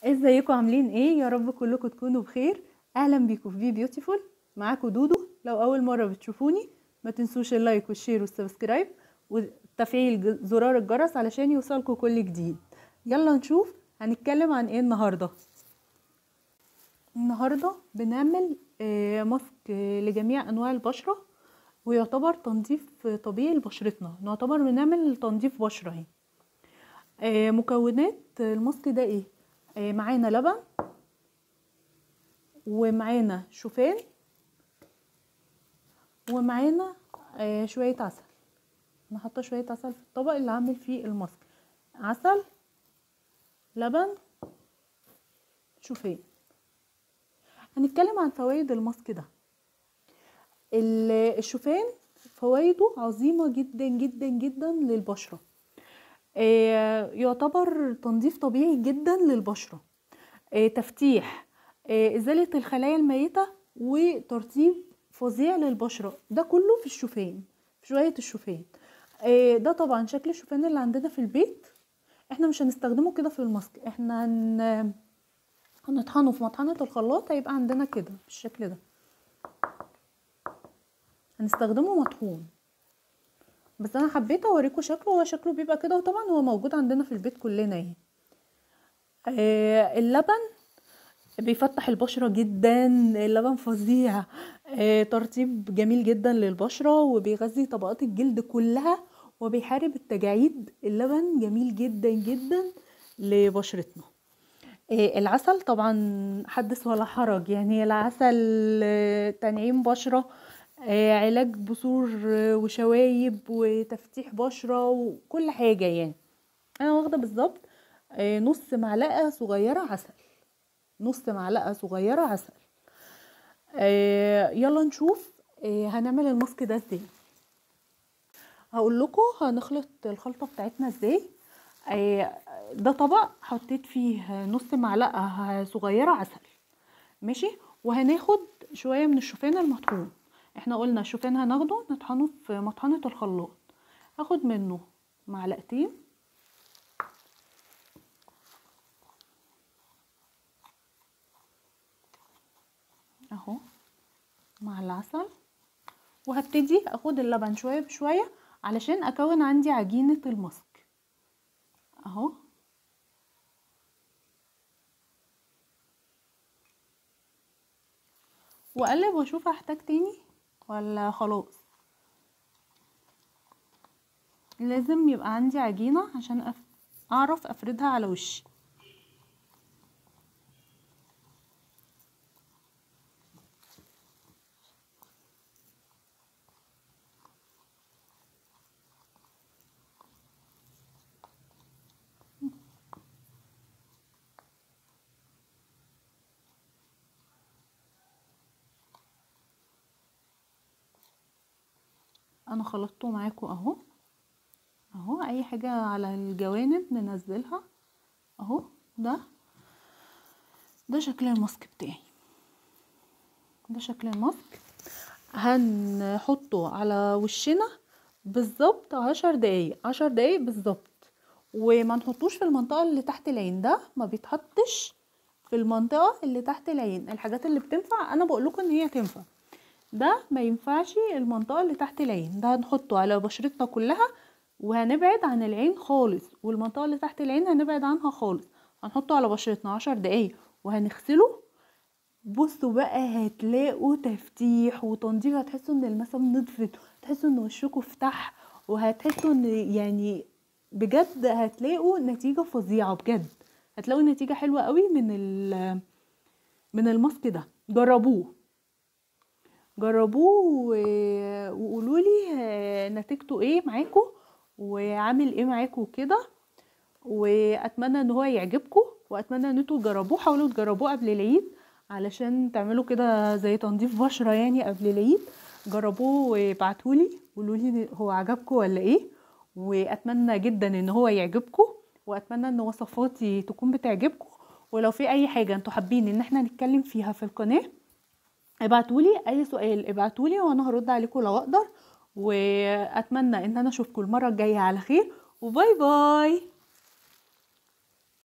ازيكم عاملين ايه يا رب كلكم تكونوا بخير اهلا بيكم في بي بيوتيفول معاكم دودو لو اول مره بتشوفوني ما تنسوش اللايك والشير والسبسكرايب وتفعيل ج- زرار الجرس علشان يوصلكم كل جديد يلا نشوف هنتكلم عن ايه النهارده النهارده بنعمل آه، ماسك آه، لجميع انواع البشره ويعتبر تنظيف طبيعي لبشرتنا نعتبر بنعمل تنظيف بشره اهي آه، مكونات الماسك ده ايه آه، معانا لبن ومعانا شوفان ومعانا آه، شوية عسل انا حاطه شوية عسل في الطبق اللي هعمل فيه الماسك عسل لبن شوفان هنتكلم عن فوائد الماسك ده ال- الشوفان فوائده عظيمة جدا جدا جدا للبشرة آه، يعتبر تنظيف طبيعي جدا للبشرة آه، تفتيح آه، إزالة الخلايا الميتة وترطيب فظيع للبشرة ده كله في الشوفان في شوية الشوفان آه، ده طبعا شكل الشوفان اللي عندنا في البيت احنا مش هنستخدمه كده في الماسك احنا هن... هنطحنه في مطحنة الخلاط هيبقى عندنا كده بالشكل ده هنستخدمه مطحون بس انا حبيت اوريكم شكله هو شكله بيبقى كده وطبعا هو موجود عندنا في البيت كلنا اهي آه اللبن بيفتح البشرة جدا اللبن فظيع آه ترطيب جميل جدا للبشرة وبيغذي طبقات الجلد كلها وبيحارب التجاعيد اللبن جميل جدا جدا لبشرتنا آه العسل طبعا حدث ولا حرج يعني العسل آه تنعيم بشرة آه علاج بثور آه وشوايب وتفتيح بشرة وكل حاجة يعني انا واخدة بالظبط آه نص معلقة صغيرة عسل نص معلقة صغيرة عسل آه يلا نشوف آه هنعمل الماسك ده ازاي هقول لكم هنخلط الخلطة بتاعتنا ازاي آه ده طبق حطيت فيه نص معلقة صغيرة عسل ماشي وهناخد شوية من الشوفان المطحون احنا قلنا الشوفان هناخده نطحنه في مطحنة الخلاط هاخد منه معلقتين اهو مع العسل وهبتدي اخد اللبن شويه بشويه علشان اكون عندي عجينه الماسك اهو واقلب واشوف هحتاج تاني ولا خلاص لازم يبقى عندي عجينه عشان أف... اعرف افردها على وشي انا خلطته معاكم اهو اهو اي حاجة على الجوانب ننزلها اهو ده ده شكل الماسك بتاعي ده شكل الماسك هنحطه على وشنا بالظبط عشر دقايق عشر دقايق بالظبط وما نحطوش في المنطقة اللي تحت العين ده ما بيتحطش في المنطقة اللي تحت العين الحاجات اللي بتنفع انا بقول لكم ان هي تنفع ده ما ينفعش المنطقة اللي تحت العين ده هنحطه على بشرتنا كلها وهنبعد عن العين خالص والمنطقة اللي تحت العين هنبعد عنها خالص هنحطه على بشرتنا عشر دقايق وهنغسله بصوا بقى هتلاقوا تفتيح وتنظيف هتحسوا ان المسام نضفت هتحسوا ان وشكوا فتح وهتحسوا ان يعني بجد هتلاقوا نتيجة فظيعة بجد هتلاقوا نتيجة حلوة قوي من ال من الماسك ده جربوه جربوه وقولوا لي نتيجته ايه معاكم وعامل ايه معاكم كده واتمنى ان هو يعجبكم واتمنى ان انتوا تجربوه حاولوا تجربوه قبل العيد علشان تعملوا كده زي تنظيف بشره يعني قبل العيد جربوه وابعتولي قولوا لي هو عجبكم ولا ايه واتمنى جدا ان هو يعجبكم واتمنى ان وصفاتي تكون بتعجبكم ولو في اي حاجه انتوا حابين ان احنا نتكلم فيها في القناه ابعتولي اي سؤال ابعتولي وانا هرد عليكم لو اقدر واتمنى ان انا اشوفكم المره الجايه على خير وباي باي